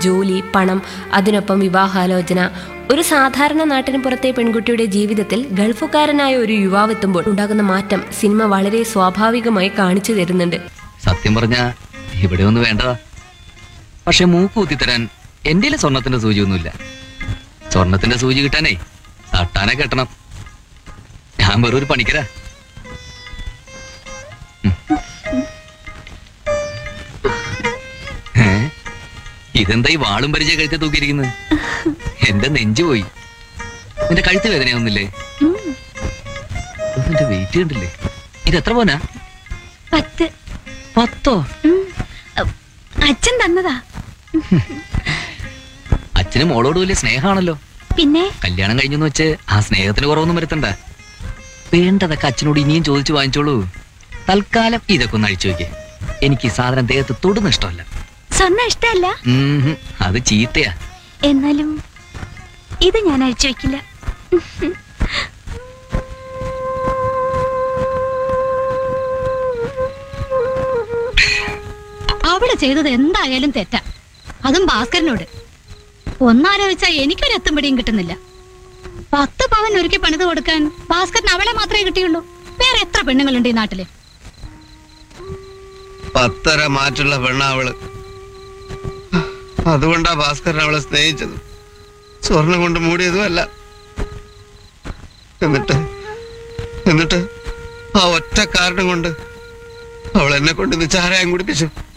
ജോലി പണം അതിനൊപ്പം വിവാഹാലോചന ഒരു സാധാരണ നാട്ടിന് പുറത്തെ പെൺകുട്ടിയുടെ ജീവിതത്തിൽ ഗൾഫുകാരനായ ഒരു യുവാവെത്തുമ്പോൾ ഉണ്ടാകുന്ന മാറ്റം സിനിമ വളരെ സ്വാഭാവികമായി കാണിച്ചു തരുന്നുണ്ട് സത്യം പറഞ്ഞ ഇവിടെ ഒന്നും വേണ്ടതാ പക്ഷെ മൂക്ക് കുത്തിത്തരാൻ എന്റെ സ്വർണത്തിന്റെ സൂചിയൊന്നുമില്ല സ്വർണത്തിന്റെ സൂചി കിട്ടാനേ തട്ടാനെ കെട്ടണം ഞാൻ വെറൊരു പണിക്കരാ ഉം. ഏ? ഇതെന്താ ഈ വാളും പരിചയ കഴുത്തെ തൂക്കിയിരിക്കുന്നത് എന്റെ നെഞ്ചു പോയി നിന്റെ കഴുത്ത് വേദനയൊന്നുമില്ലേ നിന്റെ വെയിറ്റ് കണ്ടില്ലേ ഇത് എത്ര പോനാ പത്ത് പത്തോ ഉം. അ- അച്ഛൻ തന്നതാ അച്ഛന് മോളോട് വലിയ സ്നേഹമാണല്ലോ പിന്നെ കല്യാണം കഴിഞ്ഞെന്ന് വെച്ച് ആ സ്നേഹത്തിന് കുറവൊന്നും വരുത്തണ്ട വേണ്ടതൊക്കെ അച്ഛനോട് ഇനിയും ചോദിച്ചു വാങ്ങിച്ചോളൂ തൽക്കാലം ഇതൊക്കെ ഒന്ന് അഴിച്ചു വെക്കേ എനിക്ക് ഈ സാധനം ദേഹത്ത് തൊടുന്ന ഇഷ്ടമല്ല സ്വർണ്ണ ഇഷ്ടമല്ല ഉം ഹും, അത് ചീത്തയാ എന്നാലും ഇത് ഞാൻ അഴിച്ചു വെക്കില്ല അവിടെ ചെയ്തത് എന്തായാലും തെറ്റാ അതും ഭാസ്കരനോട് ഒന്നാലോചിച്ചാ എനിക്കൊരു എത്തും പിടിയും കിട്ടുന്നില്ല പത്ത് പവൻ ഒരുക്കി പണിത് കൊടുക്കാൻ ഭാസ്കരന് അവളെ മാത്രമേ കിട്ടിയുള്ളൂ വേറെ എത്ര പെണ്ണുങ്ങളുണ്ട് ഈ നാട്ടില് പത്തര മാറ്റുള്ള പെണ്ണ അവള് അതുകൊണ്ടാ ഭാസ്കരൻ അവളെ സ്നേഹിച്ചത് സ്വർണം കൊണ്ട് മൂടിയതും അല്ല എന്നിട്ട് എന്നിട്ട് ആ ഒറ്റ കാരണം കൊണ്ട് അവൾ എന്നെ കൊണ്ട് ഇന്ന് ചാരായം കുടിപ്പിച്ചു